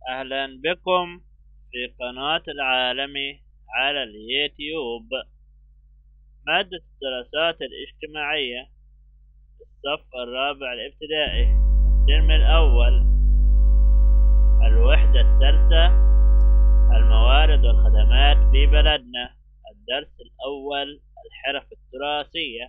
أهلا بكم في قناة العالمي على اليوتيوب مادة الدراسات الاجتماعية الصف الرابع الابتدائي الترم الأول الوحدة الثالثة الموارد والخدمات في بلدنا الدرس الأول الحرف التراثية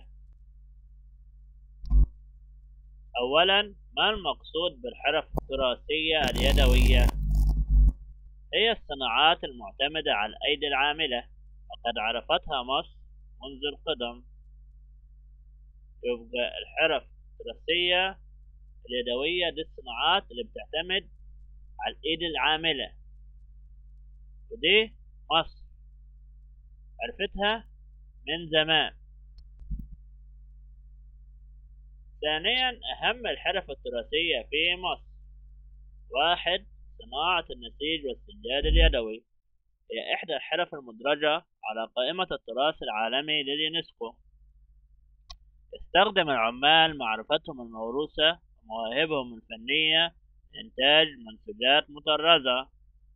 أولا ما المقصود بالحرف التراثية اليدوية هي الصناعات المعتمدة على الأيدي العاملة وقد عرفتها مصر منذ القدم يبقى الحرف التراثية اليدوية دي الصناعات اللي بتعتمد على الإيد العاملة ودي مصر عرفتها من زمان ثانيا أهم الحرف التراثية في مصر واحد صناعة النسيج والسجاد اليدوي هي إحدى الحرف المدرجة على قائمة التراث العالمي لليونسكو يستخدم العمال معرفتهم الموروثة ومواهبهم الفنية لإنتاج منسوجات مطرزة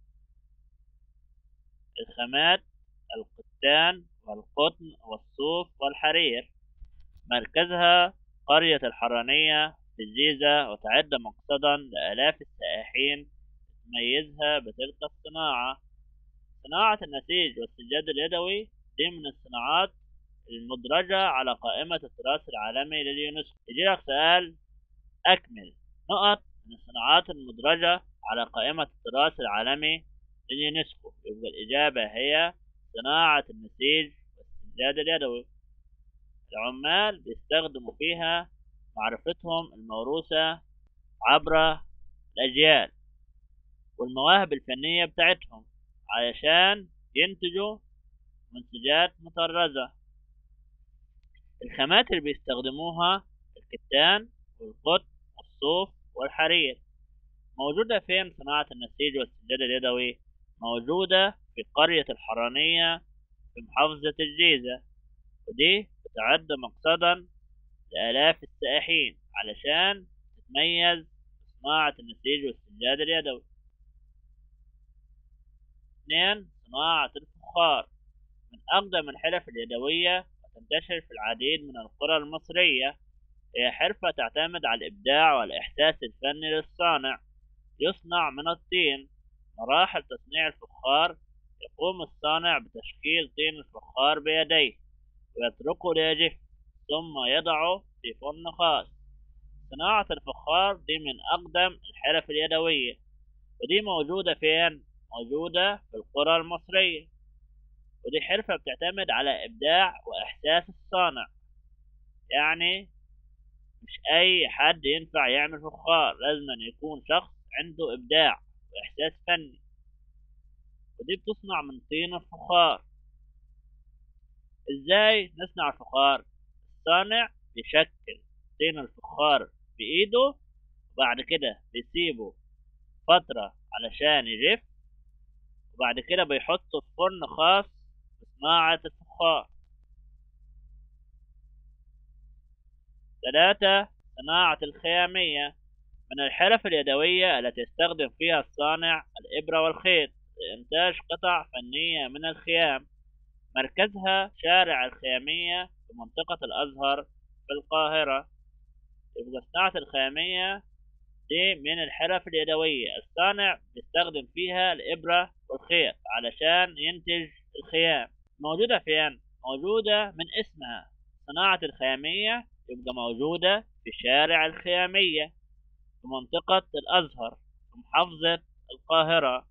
الخامات القتان والقطن والصوف والحرير مركزها قرية الحرانية في الجيزة وتعد مقصدا لآلاف السائحين تميزها بتلك الصناعة صناعة النسيج والسجاد اليدوي دي من الصناعات المدرجة على قائمة التراث العالمي لليونسكو يجيلك سؤال أكمل نقط من الصناعات المدرجة على قائمة التراث العالمي لليونسكو يبقى الإجابة هي صناعة النسيج والسجاد اليدوي العمال بيستخدموا فيها معرفتهم الموروثة عبر الأجيال والمواهب الفنية بتاعتهم علشان ينتجوا منتجات مطرزة الخامات اللي بيستخدموها الكتان والقطن والصوف والحرير موجودة فين صناعة النسيج والسجاد اليدوي موجودة في قرية الحرانية في محافظة الجيزة ودي بتعد مقصدا لآلاف السائحين علشان تتميز بصناعة النسيج والسجاد اليدوي اثنين صناعة الفخار من أقدم الحرف اليدوية وتنتشر في العديد من القرى المصرية هي حرفة تعتمد على الإبداع والإحساس الفني للصانع يصنع من الطين مراحل تصنيع الفخار يقوم الصانع بتشكيل طين الفخار بيديه ويتركه ليجف ثم يضعه في فرن خاص صناعة الفخار دي من أقدم الحرف اليدوية ودي موجودة فين؟ موجودة في القرى المصرية ودي حرفة بتعتمد على إبداع وإحساس الصانع يعني مش أي حد ينفع يعمل فخار لازم أن يكون شخص عنده إبداع وإحساس فني ودي بتصنع من طين الفخار إزاي نصنع الفخار الصانع بيشكل طين الفخار بإيده وبعد كده بيسيبه فترة علشان يجف وبعد كده بيحطه في فرن خاص بصناعة الفخار ثلاثة صناعة الخيامية من الحرف اليدوية التي يستخدم فيها الصانع الإبرة والخيط لإنتاج قطع فنية من الخيام مركزها شارع الخيامية في منطقة الأزهر في القاهرة يبقى صناعة الخيامية دي من الحرف اليدوية الصانع بيستخدم فيها الإبرة والخيط علشان ينتج الخيام موجودة فين؟ موجودة من اسمها صناعة الخيامية يبقى موجودة في شارع الخيامية في منطقة الأزهر في محافظة القاهرة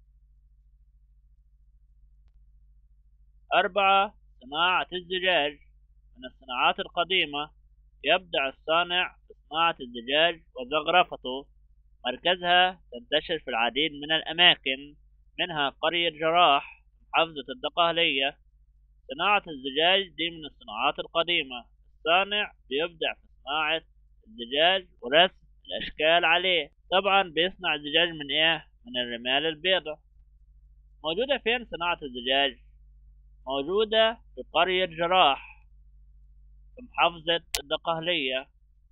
أربعة صناعة الزجاج من الصناعات القديمة يبدع الصانع في صناعة الزجاج وزخرفته مركزها تنتشر في العديد من الأماكن منها قرية جراح محافظة الدقهلية صناعة الزجاج دي من الصناعات القديمة الصانع بيبدع في صناعة الزجاج ورسم الأشكال عليه طبعا بيصنع الزجاج من إيه؟ من الرمال البيضاء موجودة فين صناعة الزجاج؟ موجودة في قرية جراح في محافظة الدقهلية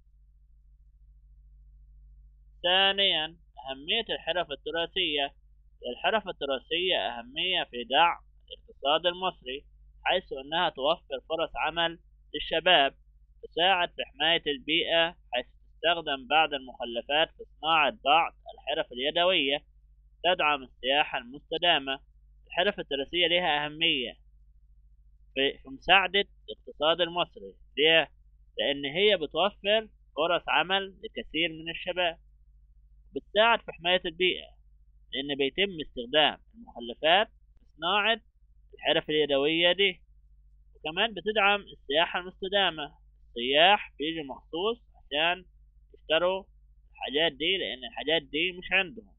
ثانيا أهمية الحرف التراثية للحرف التراثية أهمية في دعم الاقتصاد المصري حيث أنها توفر فرص عمل للشباب تساعد في حماية البيئة حيث تستخدم بعض المخلفات في صناعة بعض الحرف اليدوية تدعم السياحة المستدامة الحرف التراثية لها أهمية في مساعدة الاقتصاد المصري ليه؟ لأن هي بتوفر فرص عمل لكثير من الشباب بتساعد في حماية البيئة لأن بيتم استخدام المخلفات في صناعة الحرف اليدوية دي وكمان بتدعم السياحة المستدامة السياح بيجي مخصوص عشان يشتروا الحاجات دي لأن الحاجات دي مش عندهم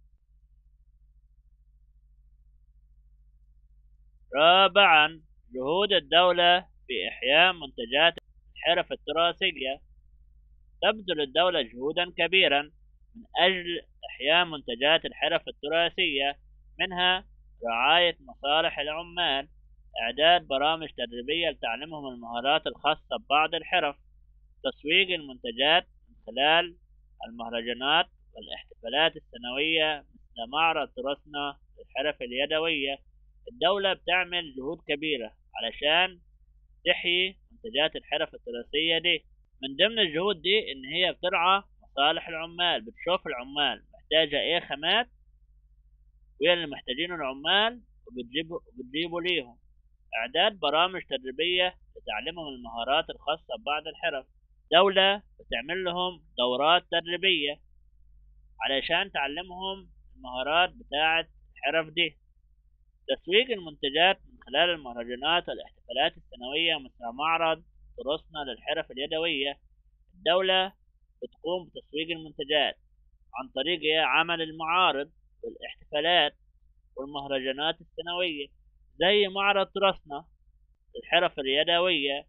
رابعا جهود الدولة في إحياء منتجات الحرف التراثية تبذل الدولة جهودا كبيرا من أجل إحياء منتجات الحرف التراثية منها رعاية مصالح العمال إعداد برامج تدريبية لتعليمهم المهارات الخاصة ببعض الحرف تسويق المنتجات من خلال المهرجانات والاحتفالات السنوية مثل معرض تراثنا للحرف اليدوية الدولة بتعمل جهود كبيرة علشان تحيي منتجات الحرف التراثية دي من ضمن الجهود دي إن هي بترعى مصالح العمال بتشوف العمال محتاجة إيه خامات وهي اللي محتاجينه العمال وبتجيبه وبتجيبه ليهم إعداد برامج تدريبية لتعليمهم المهارات الخاصة ببعض الحرف دولة بتعمل لهم دورات تدريبية علشان تعلمهم المهارات بتاعة الحرف دي تسويق المنتجات من خلال المهرجانات والاحتفالات السنوية مثل معرض تراثنا للحرف اليدوية الدولة بتقوم بتسويق المنتجات عن طريق عمل المعارض والاحتفالات والمهرجانات السنوية زي معرض تراثنا للحرف اليدوية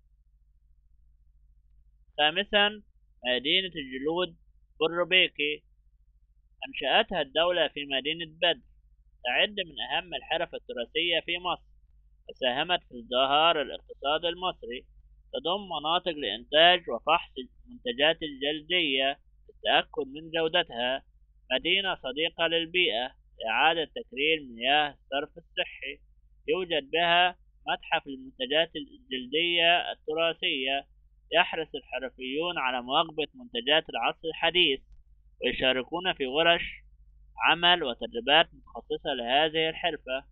خامسا مدينة الجلود بالربيكي أنشأتها الدولة في مدينة بدر تعد من أهم الحرف التراثية في مصر وساهمت في ازدهار الاقتصاد المصري تضم مناطق لإنتاج وفحص المنتجات الجلدية للتأكد من جودتها مدينة صديقة للبيئة لإعادة تكرير مياه الصرف الصحي يوجد بها متحف المنتجات الجلدية التراثية يحرص الحرفيون على مواكبة منتجات العصر الحديث ويشاركون في ورش عمل وتدريبات متخصصة لهذه الحرفة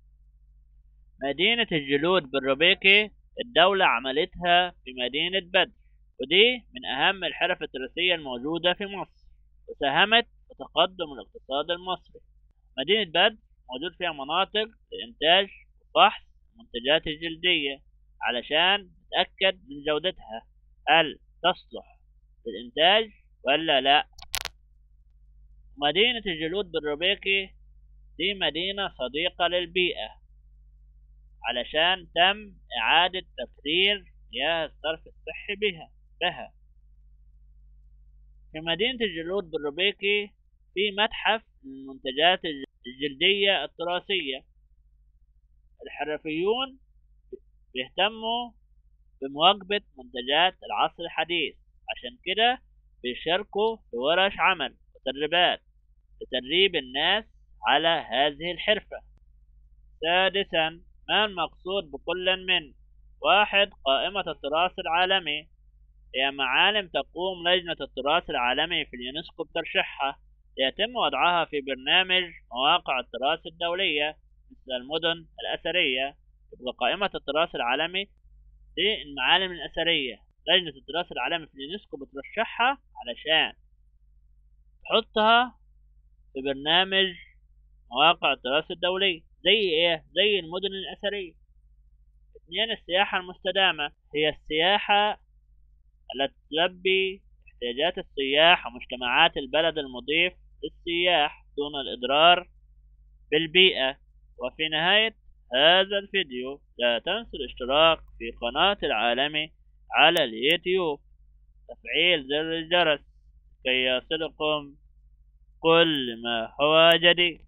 مدينة الجلود بالربيكي الدولة عملتها في مدينة بدر ودي من أهم الحرف التراثية الموجودة في مصر وساهمت في تقدم الاقتصاد المصري مدينة بدر موجود فيها مناطق لإنتاج وفحص المنتجات الجلدية علشان نتأكد من جودتها هل تصلح للإنتاج ولا لا مدينة الجلود بالربيكي دي مدينة صديقة للبيئة علشان تم إعادة تكرير مياه الصرف الصحي بها بها في مدينة الجلود بالربيكي في متحف للمنتجات الجلدية التراثية الحرفيون بيهتموا بمواكبة منتجات العصر الحديث عشان كده بيشاركوا في ورش عمل وتدريبات لتدريب الناس على هذه الحرفة سادسا ما المقصود بكل من واحد قائمة التراث العالمي هي معالم تقوم لجنة التراث العالمي في اليونسكو بترشيحها يتم وضعها في برنامج مواقع التراث الدولية مثل المدن الأثرية يبقى قائمة التراث العالمي دي المعالم الأثرية لجنة التراث العالمي في اليونسكو بترشحها علشان تحطها في برنامج مواقع التراث الدولي زي ايه زي المدن الأثرية اثنين السياحة المستدامة هي السياحة التي تلبي احتياجات السياح ومجتمعات البلد المضيف للسياح دون الإضرار بالبيئة وفي نهاية هذا الفيديو لا تنسوا الاشتراك في قناة العالمي على اليوتيوب تفعيل زر الجرس كي يصلكم كل ما هو جديد